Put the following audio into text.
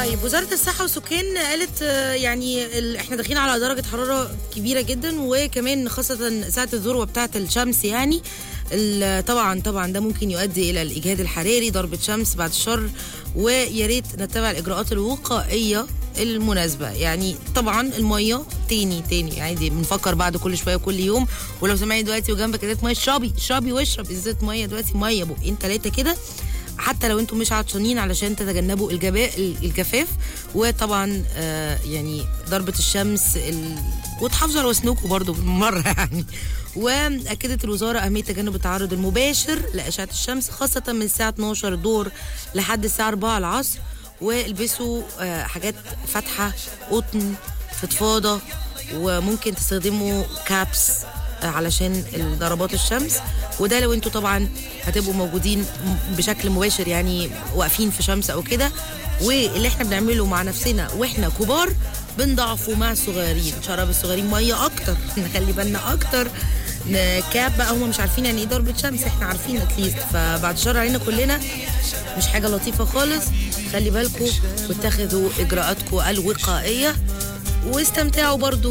طيب وزارة الصحة والسكان قالت آه، يعني ال- احنا داخلين على درجة حرارة كبيرة جدا وكمان خاصة ساعة الذروة بتاعة الشمس يعني ال- طبعا طبعا ده ممكن يؤدي الى الاجهاد الحراري ضربة شمس بعد الشر ويا ريت نتبع الاجراءات الوقائية المناسبة يعني طبعا المية تاني تاني عادي بنفكر بعد كل شوية كل يوم ولو سمعني دلوقتي وجنبك ازازة مية اشربي اشربي واشرب ازازة مية دلوقتي مية بقين تلاتة كده حتى لو انتم مش عطشانين علشان تتجنبوا الجباء الجفاف وطبعا آه يعني ضربة الشمس ال... وتحافظوا على وسنكم برضو بالمرة يعني واكدت الوزاره اهميه تجنب التعرض المباشر لاشعه الشمس خاصه من الساعه 12 الظهر لحد الساعه 4 العصر والبسوا آه، حاجات فاتحه قطن فضفاضه وممكن تستخدموا كابس آه، علشان ضربات الشمس وده لو انتوا طبعا هتبقوا موجودين م- بشكل مباشر يعني واقفين في شمس او كده واللي احنا بنعمله مع نفسنا واحنا كبار بنضعفه مع الصغيرين شرب الصغيرين ميه اكتر نخلي بالنا اكتر ن- كاب بقى هم مش عارفين يعني ايه ضربه شمس احنا عارفين اتليست فبعد الشر علينا كلنا مش حاجه لطيفه خالص خلي بالكم واتخذوا اجراءاتكم الوقائيه واستمتعوا برضو